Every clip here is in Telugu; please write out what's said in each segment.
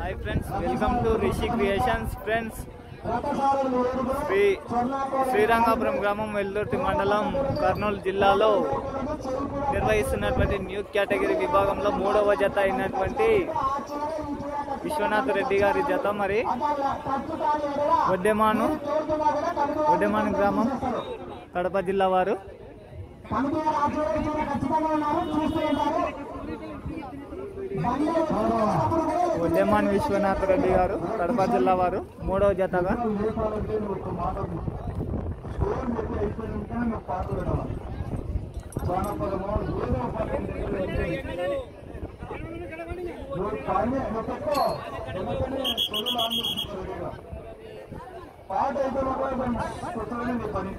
Hi friends welcome to Rishi creations friends Shri Srirangapuram గ్రామం వెల్దుర్తి మండలం కర్నూలు జిల్లాలో నిర్వహిస్తున్నటువంటి న్యూ కేటగిరీ విభాగంలో మూడవ జత అయినటువంటి విశ్వనాథ్ రెడ్డి గారి జత మరి వడ్డెమాను వడ్డెమాను గ్రామం కడప జిల్లా వారు వడ్డెమాన్ విశ్వనాథ్ రెడ్డి గారు కడప జిల్లా వారు మూడవ జతగా పాట అయిపోయిన పని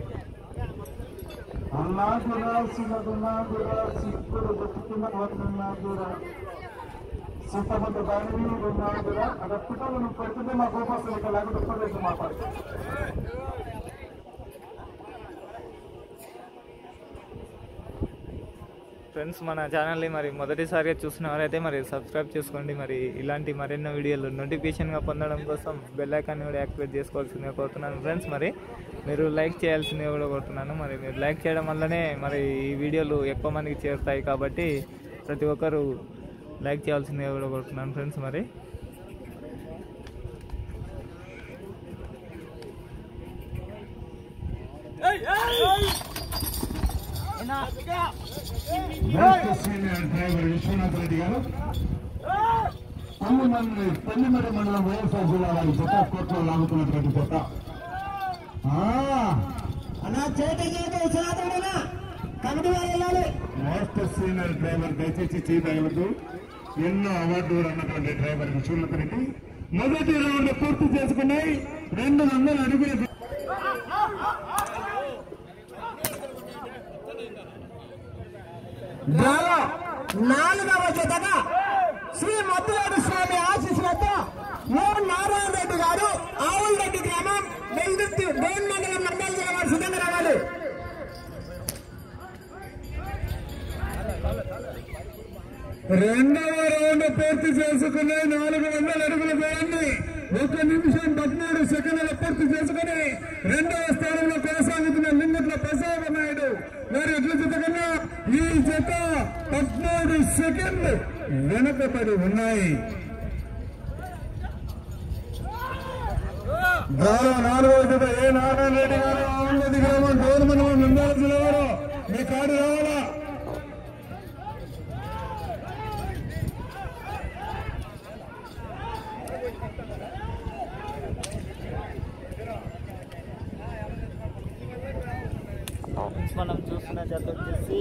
అన్నా కూడా చిన్నదున్నా కూడా సిక్కులు దొక్కుతున్న వస్తున్నా కూడా చింతమంత దాని ఉన్నా కూడా అక్కడ పిల్లలు నువ్వు పెడుతుంటే మా గోపాసం ఇక్కడ లేకుండా ఒక్కలేదు మాట్లాడు ఫ్రెండ్స్ మన ఛానల్ని మరి మొదటిసారిగా చూసిన వారైతే మరి సబ్స్క్రైబ్ చేసుకోండి మరి ఇలాంటి మరెన్నో వీడియోలు నోటిఫికేషన్గా పొందడం కోసం బెల్ ఐకాన్ కూడా యాక్టివేట్ చేసుకోవాల్సిందిగా కోరుతున్నాను ఫ్రెండ్స్ మరి మీరు లైక్ చేయాల్సిందిగా కూడా కోరుతున్నాను మరి మీరు లైక్ చేయడం వల్లనే మరి ఈ వీడియోలు ఎక్కువ మందికి చేరుతాయి కాబట్టి ప్రతి ఒక్కరు లైక్ చేయాల్సిందిగా కూడా కోరుతున్నాను ఫ్రెండ్స్ మరి సీనియర్ డ్రైవర్ విశ్వనాథ్ రెడ్డి గారు పల్లిమల్లి పల్లిమల్లి మండలం వైఎస్ఆర్ జిల్లా వారి జత కోర్టులో లాగుతున్నటువంటి జత ఆ, అన్నా చేతి చేతి విశ్వనాథుడునా కమిటీ వారు వెళ్ళాలి మాస్టర్ సీనియర్ డ్రైవర్ దయచేసి చేయగలదు ఎన్నో అవార్డులు అన్నటువంటి డ్రైవర్ విశ్వనాథ్ రెడ్డి మొదటి రౌండ్ పూర్తి చేసుకున్నాయి రెండు వందల అడుగుల దూ- డ్రాలో నాలుగవ జతగా శ్రీ మద్దులేడు స్వామి ఆశీస్సులతో మోహన్ నారాయణ రెడ్డి గారు ఆవులరెడ్డి గ్రామం వెల్దుర్తి డోన్ మండలం మండల జిల్లా వారు సిద్ధంగా రావాలి రెండవ రౌండ్ పూర్తి చేసుకుని నాలుగు వందల అడుగుల దూరాన్ని ఒక నిమిషం పద్మూడు సెకండ్ల పూర్తి చేసుకుని రెండవ స్థానంలో కొనసాగుతున్న లింగట్ల ప్రసాద్ నాయుడు వారి ఎట్ల జత కన్నా ఈ జత పద్మూడు సెకండ్లు వెనకబడి ఉన్నాయి గారు నాలుగవ జత ఏ నారాయణ రెడ్డి గారు ఆంధ్రది గ్రామం గవర్నమెంట్ నంద్యాల జిల్లా వారు మీ కాడు రావాలా ఫ్రెండ్స్ మనం చూస్తున్న జత వచ్చేసి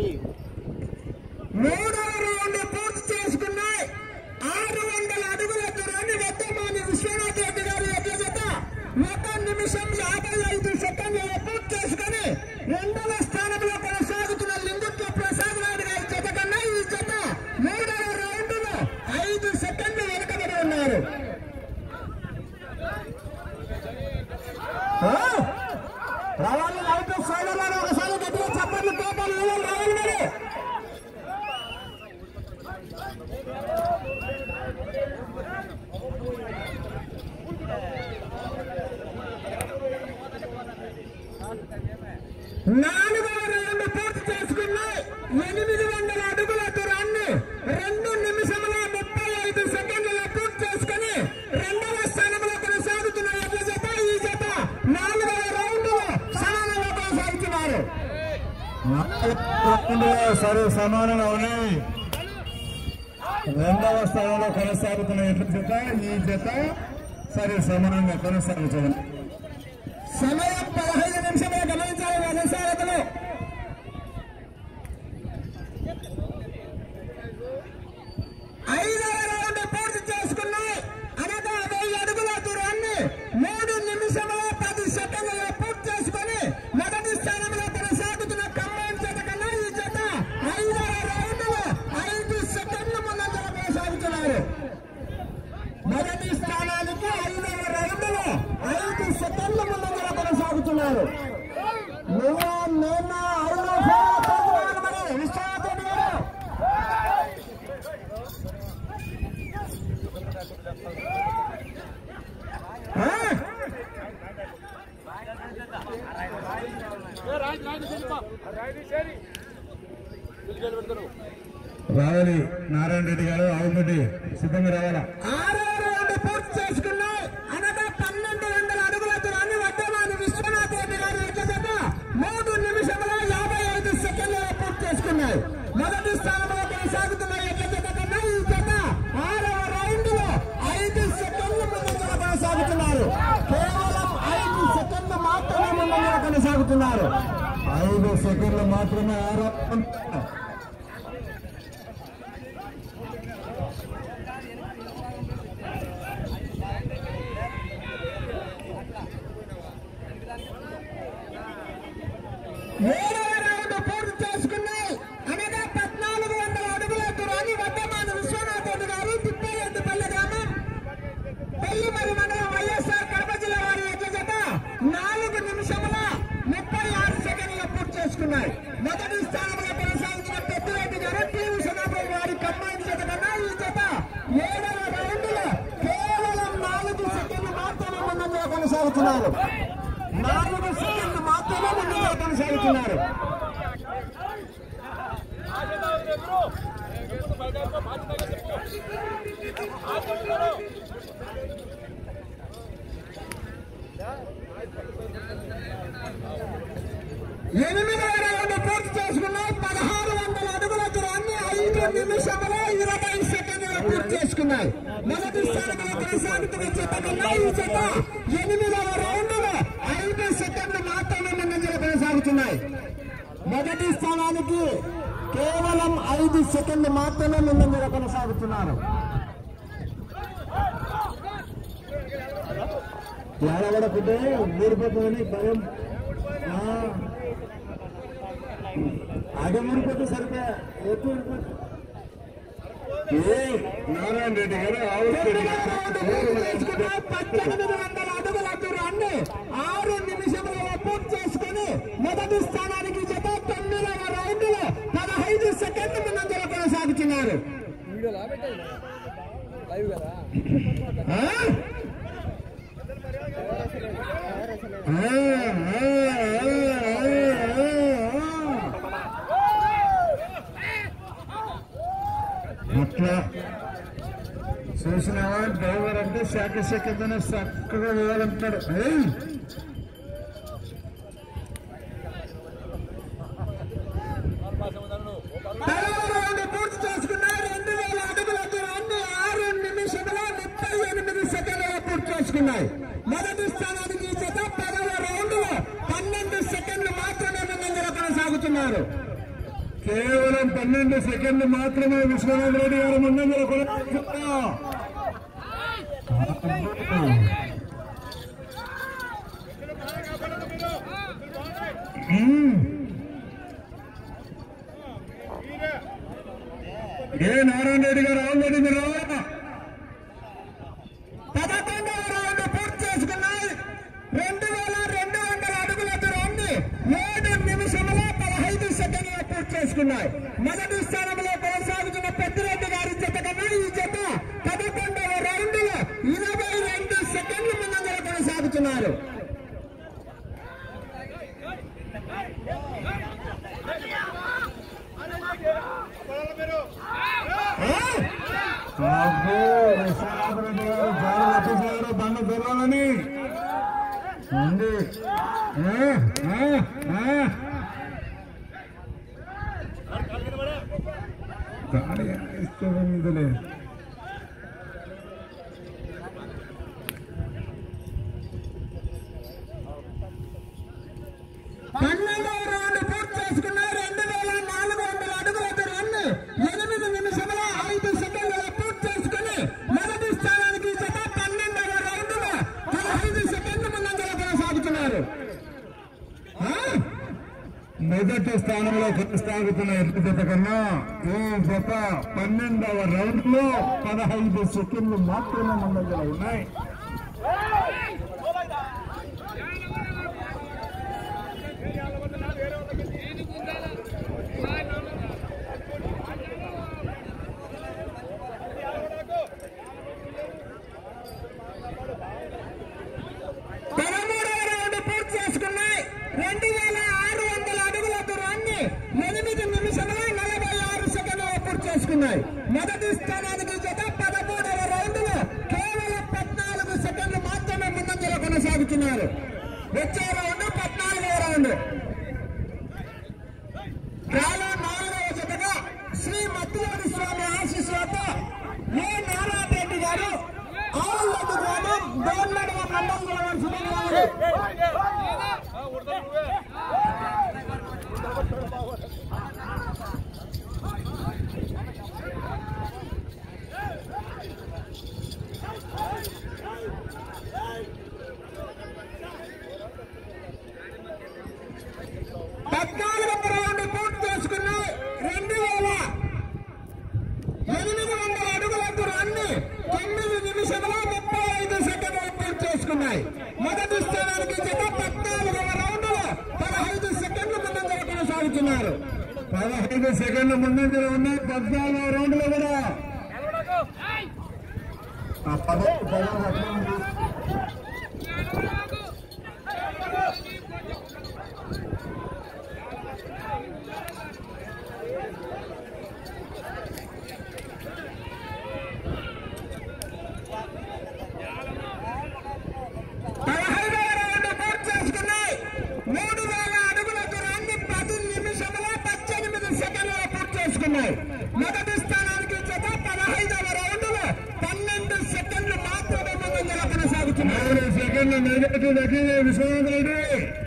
మూడవ రౌండ్ పూర్తి చేసుకున్నాయి ఆరు వందల అడుగుల దూరాన్ని వర్తమాని విశ్వనాథ్ రెడ్డి గారి యొక్క జత ఒక నిమిషం యాభై ఐదు సెకండ్లలో పూర్తి చేసుకుని రెండవ స్థానంలో కొనసాగుతున్న లింగుత్వ ప్రసాద్ నాయుడు గారి జత కన్నా ఈ జత మూడవ రౌండ్ లో ఐదు సెకండ్లు వెనుకబడి ఉన్నారు ఆ? రావాలి లైట్ సోదరులను ఒకసారి గట్టిగా చప్పట్లు కోపాలు రావాలి మరి నాలుగవ రౌండ్ పూర్తి చేసుకున్నాయి ఎనిమిది వందల అడుగుల దూరాన్ని రెండు నిమిషముల ముప్పై ఐదు సెకండ్లలో పూర్తి చేసుకుని రెండవ స్థానంలో కొనసాగుతున్న ఎడ్ల జత ఈ జత నాలుగవ రౌండ్ లో సమానంగా కొనసాగుతున్నారు సరే సమానంగా ఉన్నాయి రెండవ స్థానంలో కొనసాగుతున్న ఎట్ల జత ఈ జత సరే సమానంగా కొనసాగుతుంది సమయం పదహైదు నిమిషములు గమనించాలి వ్యవసాయతలు ఐదవ రౌండ్ పూర్తి చేసుకున్నాయి అనగా వెయ్యి అడుగుల దూరాన్ని మూడు నిమిషముల పది సెకండ్లలో పూర్తి చేసుకుని మొదటి స్థానంలో కొనసాగుతున్న ఖమ్మం జత కన్నా ఈ జత ఐదవ రౌండ్ లో ఐదు సెకండ్ల ముందంజల కొనసాగుతున్నారు మొదటి స్థానానికి ఐదవ రౌండ్ లో ఐదు సెకండ్ల ముందంజల కొనసాగుతున్నారు రావాలి నారాయణ రెడ్డి గారు ఆవుగడ్డి సిద్ధంగా రావాలా ఆరో రౌండ్ పూర్తి చేసుకున్నాయి అనగా పన్నెండు వందల అడుగుల దూరాన్ని వడ్డమాని విశ్వనాథ్ రెడ్డి గారు ఎట్ల జత మూడు నిమిషముల యాభై ఐదు సెకండ్లలో పూర్తి చేసుకున్నాయి మొదటి స్థానంలో కొనసాగుతున్నాయి ఎట్ల జత కన్నా ఈ జత ఆరవ రౌండ్ లో ఐదు సెకండ్ల ముందంజల కొనసాగుతున్నారు కేవలం ఐదు సెకండ్లు మాత్రమే ముందంజల కొనసాగుతున్నారు ఐదు సెకండ్లు మాత్రమే ఆరంభం ఏడవ రౌండ్ పూర్తి చేసుకున్నాయి అనగా పద్నాలుగు వందల అడుగుల దూరాన్ని వడ్డమాన విశ్వనాథ్ రెడ్డి గారు తిప్పేరెడ్డిపల్లి గ్రామం పెళ్లిమరి మండలం వైఎస్ఆర్ కడప జిల్లా వారి యొక్క జత నాలుగు నిమిషముల ముప్పై ఆరు సెకండ్ల పూర్తి చేసుకున్నాయి మొదటి స్థానంలో కొనసాగుతున్న పెద్దిరెడ్డి గారు టీవీ సదాపురం వారి కంబైన్ జత కన్నా ఈ జత ఏడవ రౌండ్ లో కేవలం నాలుగు సెకండ్లు మాత్రమే ముందంజలో కొనసాగుతున్నారు నాలుగు సెకండ్లు మాత్రమే ముందుగా కొనసాగుతున్నారు ఎనిమిదవ రౌండ్ పూర్తి చేసుకున్నాయి పదహారు వందల అడుగుల దూరాన్ని ఐదు నిమిషముల ఇరవై సెకండ్లు పూర్తి చేసుకున్నాయి మొదటి స్థానంలో కొనసాగుతున్న జత కన్నా ఈ జత ఎనిమిదవ రౌండ్ లో ఐదు సెకండ్లు మాత్రమే ముందంజలో కొనసాగుతున్నాయి మొదటి స్థానానికి కేవలం ఐదు సెకండ్లు మాత్రమే ముందంజలో కొనసాగుతున్నారు ఏడవడకుంటే ఊరిపోతుందని భయం ఆ. అదే ఊరిపోతే సరిపోయా ఎత్తు ఊరిపోతే ఏ నారాయణ రెడ్డి గారు ఆవురెడ్డి గారు పద్దెనిమిది వందల అడుగుల దూరాన్ని ఆరు నిమిషములలో పూర్తి చేసుకుని మొదటి స్థానానికి జత తొమ్మిదవ రౌండ్ లో పదహైదు సెకండ్ల ముందంజలో కొనసాగుతున్నారు ఆ? ఆ, ఆ, ఆ, ఆ. అట్లా చూసినావా డ్రైవర్ అంటే శాఖ శాఖతోనే చక్కగా వేయాలంటాడు ఏయ్! పదవ రౌండ్ పూర్తి చేసుకున్నారు రెండు వేల అడుగుల దూరాన్ని ఆరు నిమిషముల ముప్పై ఎనిమిది సెకండ్లలో పూర్తి చేసుకున్నాయి మొదటి స్థానానికి ఈ జత పదవ రౌండ్ లో పన్నెండు సెకండ్లు మాత్రమే ముందంజలో కొనసాగుతున్నారు కేవలం పన్నెండు సెకండ్లు మాత్రమే విశ్వనాథ్ రెడ్డి గారు ముందంజల కొనసాగుతున్నా ఏ నారాయణ రెడ్డి గారు ఆల్రెడీ మీరు రావాలా పదకొండవ రౌండ్ పూర్తి చేసుకున్నాయి రెండు వేల రెండు వందల అడుగుల దూరాన్ని ఏడు నిమిషముల పదహైదు సెకండ్ల పూర్తి చేసుకున్నాయి మొదటి స్థానంలో కొనసాగుతున్న పెద్దిరెడ్డి గారి జత కన్నా ఈ జత పదకొండవ రౌండ్ లో ఇరవై రెండు సెకండ్ల ముందంజలో కొనసాగుతున్నారు అబ్బో, విశ్వనాథ్ రెడ్డి గారు జారు వచ్చేసారు బండ దొరాలని ఉంది ఏ, ఏ, ఏ. గాడి ఇస్తుందిలే పన్నెండవ రౌండ్ పూర్తి చేసుకున్నాయి రెండు వేల నాలుగు వందల అడుగుల దూరాన్ని ఎనిమిది నిమిషముల ఐదు సెకండ్ల పూర్తి చేసుకుని మొదటి స్థానానికి ఈ జత పన్నెండవ రౌండ్ లో పదహైదు సెకండ్ల ముందంజలో కొనసాగుతున్నారు ఆ? మొదటి స్థానంలో కొనసాగుతున్న ఎత్తు జత కన్నా ఈ జత పన్నెండవ రౌండ్ లో పదహైదు సెకండ్లు మాత్రమే ముందంజలో ఉన్నాయి పదమూడవ రౌండ్ పూర్తి చేసుకున్నాయి రెండు వేల ఆరు వందల అడుగుల దూరాన్ని కొనసాగుతున్నారు వచ్చే రౌండ్ పద్నాలుగవ రౌండ్ కాలో నాలుగవ జతగా శ్రీ మత్తులూరి స్వామి ఆశీస్సులతో ఏ నారాయణ గారు ఆవులడ్డు గ్రామం దోర్నడవ మండలం సుబ్రహ్మణ్యం పద్నాలుగు రౌండ్ పూర్తి చేసుకుని రెండు వేల ఎనిమిది వందల అడుగుల దూరాన్ని తొమ్మిది నిమిషముల ముప్పై ఐదు సెకండ్లు పూర్తి చేసుకున్నాయి మొదటి స్థానానికి జత పద్నాలుగవ రౌండ్ లో పదహైదు సెకండ్లు ముందంజల కొనసాగుతున్నారు పదహైదు సెకండ్ల ముందంజలో ఉన్నాయి పద్నాలుగో రౌండ్ లో కూడా ఆ పద- పదహారు అట్లా ఉంది. పదహైదవ రౌండ్ పూర్తి చేసుకున్నాయి మూడు వేల అడుగుల దూరాన్ని పది నిమిషముల పద్దెనిమిది సెకండ్ల పూర్తి చేసుకున్నాయి మొదటి స్థానానికి జత పదహైదవ రౌండ్ లో పన్నెండు సెకండ్లు మాత్రమే ముందంజల కొనసాగుతున్నారు నాలుగు సెకండ్ల నెగటివ్ దక్కింది విశ్వనాథ్ రెడ్డి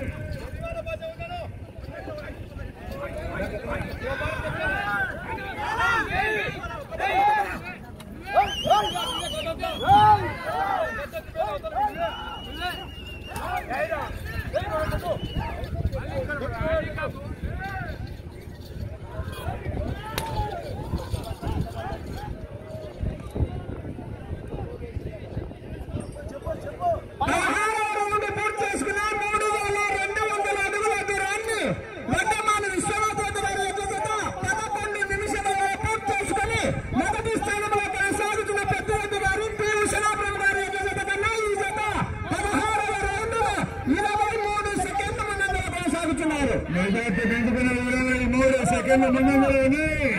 పదహారవ రౌండ్ పూర్తి చేసుకున్న మూడు వేల రెండు వందల అడుగుల దూరాన్ని వడ్డమాన విశ్వనాథ్ రెడ్డి గారి యొక్క జత పదకొండు నిమిషాలలో పూర్తి చేసుకుని మొదటి స్థానంలో కొనసాగుతున్న పెద్దరెడ్డి గారు పి విశ్వనాథం గారి యొక్క జత కన్నా ఈ జత పదహారవ రౌండ్ లో ఇరవై మూడు సెకండ్ల ముందంజల కొనసాగుతున్నారు మెజార్టీ పెంచుకున్న ఇరవై మూడు సెకండ్ల ముందంజలో ఉన్నాయి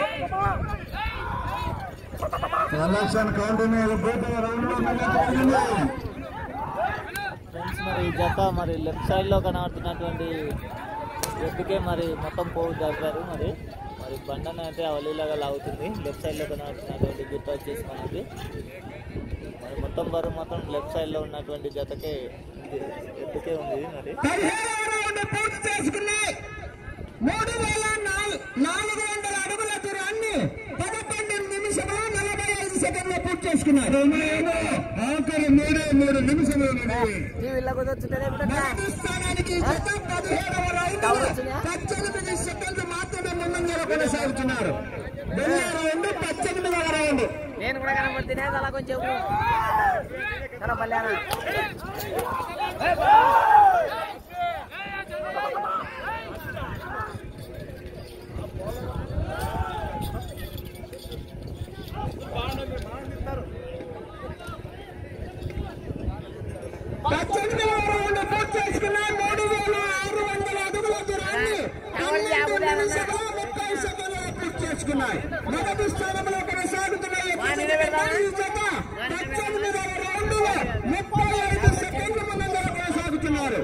ఎలక్షన్ కౌంటింగ్ పూర్తి రౌండ్ లో మెజార్టీ ఫ్రెండ్స్ మరి ఈ జత మరి లెఫ్ట్ సైడ్లో కనబడుతున్నటువంటి ఎత్తుకే మరి మొత్తం పోగు జరిపారు మరి మరి బండను అయితే అవలీలాగా లాగుతుంది లెఫ్ట్ సైడ్లో కనబడుతున్నటువంటి గుర్త వచ్చేసి మనకి మరి మొత్తం బరువు మొత్తం లెఫ్ట్ సైడ్లో ఉన్నటువంటి జతకే ఇది ఎత్తుకే ఉంది మరి పదిహేడవ రౌండ్ పూర్తి చేసుకున్నాయి మూడు వేల నాలుగు నాలుగు వందల అడుగుల దూరాన్ని పదకొండు నిమిషముల నలభై ఐదు సెకండ్లు పూర్తి చేసుకున్నారు సమయంలో ఆఖరి మూడే మూడు నిమిషాలు ఉన్నాయి మొదటి స్థానానికి జత పదిహేడవ రౌండ్ పద్దెనిమిది సెకండ్లు మాత్రమే ముందంజలో కొనసాగుతున్నారు రెండవ రౌండ్ పద్దెనిమిదవ రౌండ్ నేను కూడా కనబడితేనే అలా కొంచెం కనపల్లానా పద్దెనిమిదవ రౌండ్ పూర్తి చేసుకున్న మూడు వేల ఆరు వందల అడుగుల దూరాన్ని పన్నెండు నిమిషాల ముప్పై సెకండ్లు పూర్తి చేసుకున్నాయి మొదటి స్థానంలో కొనసాగుతున్న ఈ జత పద్దెనిమిదవ రౌండ్ లో ముప్పై ఐదు సెకండ్ల ముందంజల కొనసాగుతున్నారు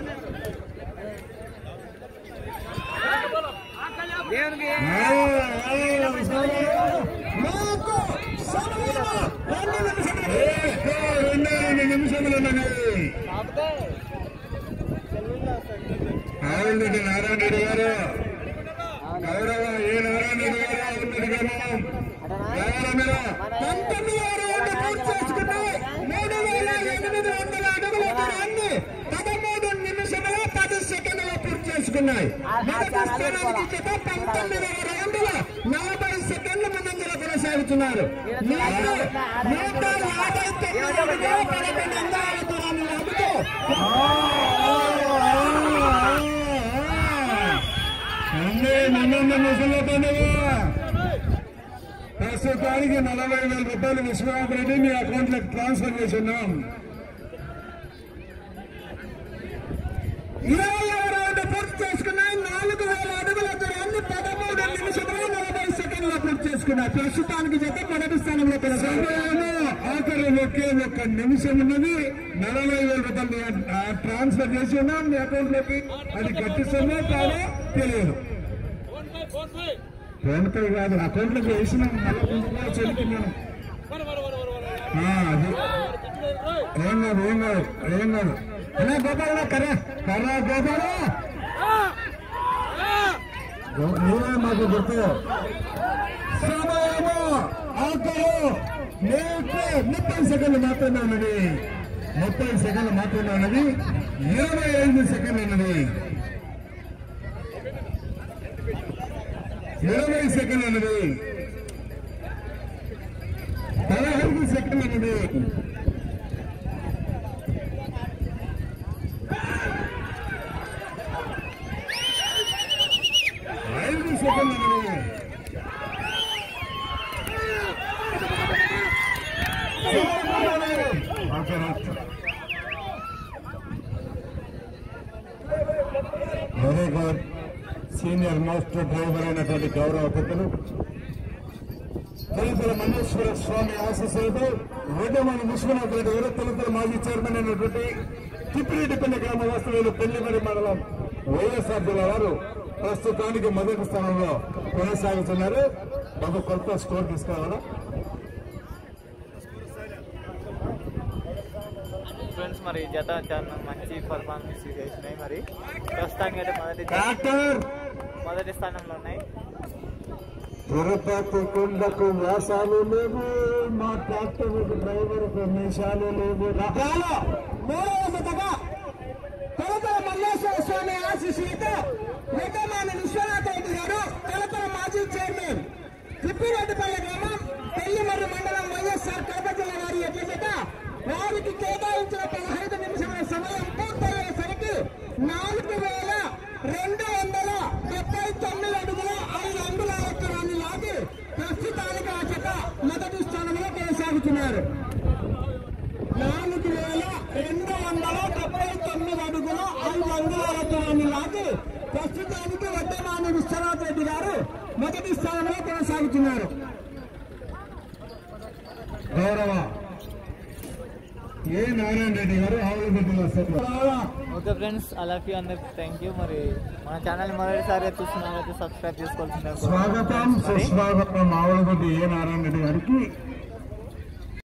దేవునికి మీకు సమయం రెండు నిమిషాలు రెండే రెండు నిమిషములు ఉన్నాయి ఆవులరెడ్డి నారాయణ రెడ్డి గారు గౌరవ ఏ నారాయణ రెడ్డి గారు ఆవులరెడ్డి గారు ఎవరు మీరు పంతొమ్మిదవ రౌండ్ పూర్తి చేసుకున్నాయి మూడు వేల ఎనిమిది వందల అడుగుల దూరాన్ని పదమూడు నిమిషముల పది సెకండ్ల పూర్తి చేసుకున్నాయి మొదటి స్థానానికి జత పంతొమ్మిదవ రౌండ్ లో నలభై సెకండ్ల ముందంజల కొనసాగుతున్నారు నూట నూట యాభై తొమ్మిది అడుగుల పదకొండు అందాల దూరాన్ని లాగుతూ అన్నీ నిన్న ముసలి పండుగ ప్రస్తుతానికి నలభై వేల రూపాయలు విశ్వనాథ్ రెడ్డి మీ అకౌంట్ లో ట్రాన్స్ఫర్ చేస్తున్నాం ఇరవై రౌండ్ పూర్తి చేసుకున్నాయి నాలుగు వేల అడుగుల దూరాన్ని పదమూడు నిమిషముల నలభై సెకండ్ల పూర్తి చేసుకున్నాయి ప్రస్తుతానికి జత మొదటి స్థానంలో కొనసాగుతున్నారు సమయంలో ఆఖరి ఒకే ఒక్క నిమిషం ఉన్నది నలభై వేల రూపాయలు ఆ, ట్రాన్స్ఫర్ చేసి ఉన్నాం మీ అకౌంట్ లోకి అది గట్టిస్తుందో కాదో తెలియదు ఫోన్ పే కాదు అకౌంట్ లోకి వేసినాం మళ్ళీ కొంచెం కూడా చెల్లుతున్నాను ఆ, అది ఏం కాదు ఏం కాదు ఏం కాదు అలా గోపాల కర్ర కర్ర గోపాల నీవే మాకు గుర్తు సమయము ఆకలు మీకు ముప్పై సెకండ్లు మాత్రమే ఉన్నది ముప్పై సెకండ్లు మాత్రమే ఉన్నది ఇరవై ఐదు సెకండ్లు ఉన్నది ఇరవై సెకండ్లు ఉన్నది పదహైదు సెకండ్లు ఉన్నది ఐదు సెకండ్లు ఉన్నది very good senior most driver అయినటువంటి గౌరవ పెద్దలు తొలుతల మల్లేశ్వర స్వామి ఆశీస్సులతో రెడ్డమని విశ్వనాథ్ రెడ్డి గారు తొలుతల మాజీ చైర్మన్ అయినటువంటి తిప్పిరెడ్డిపల్లి గ్రామ వాస్తవ్యులు పెళ్లిమరి మండలం వైఎస్ఆర్ జిల్లా వారు ప్రస్తుతానికి మొదటి స్థానంలో కొనసాగుతున్నారు ఒక కొత్త స్కోర్ తీసుకురావాలా ఫ్రెండ్స్ మరి ఈ జత చాలా మంచి పర్ఫార్మెన్స్ చేసినాయి మరి ప్రస్తుతానికి అయితే మొదటి ట్రాక్టర్ మొదటి స్థానంలో ఉన్నాయి తిరుపతి కుండకు వ్యాసాలు లేవు మా ట్రాక్టర్ డ్రైవర్కు మీసాలు లేవు రకాల మూడవ జతగా తొలతల మల్లేశ్వర స్వామి ఆశీస్సులతో రెడ్డమాన విశ్వనాథ రెడ్డి గారు తొలతల మాజీ చైర్మన్ తిప్పిరెడ్డిపల్లి గ్రామం పెళ్లిమర్రి మండలం వైఎస్ఆర్ కడప జిల్లా వారి యొక్క జత వారికి కేటాయించిన పదహైదు నిమిషముల సమయం పూర్తయ్యేసరికి నాలుగు వేల రెండు వందల డెబ్బై తొమ్మిది అడుగుల ఐదు అంగుళాల ఎత్తనాన్ని లాగి ప్రస్తుతానికి ఆ జత మొదటి స్థానంలో కొనసాగుతున్నారు నాలుగు వేల రెండు వందల డెబ్బై తొమ్మిది అడుగుల ఐదు అంగుళాల దూరాన్ని లాగి ప్రస్తుతానికి వడ్డమాని విశ్వనాథ్ రెడ్డి గారు మొదటి స్థానంలో కొనసాగుతున్నారు గౌరవ ఏ నారాయణ రెడ్డి గారు ఆవుల జిల్లా ఓకే ఫ్రెండ్స్ అలాగే అందరికి థ్యాంక్ యూ మరి మన ఛానల్ మొదటిసారి చూస్తున్నట్లయితే సబ్స్క్రైబ్ చేసుకోవాల్సిందే స్వాగతం సుస్వాగతం ఆవులగొడ్డి ఏ నారాయణ రెడ్డి గారికి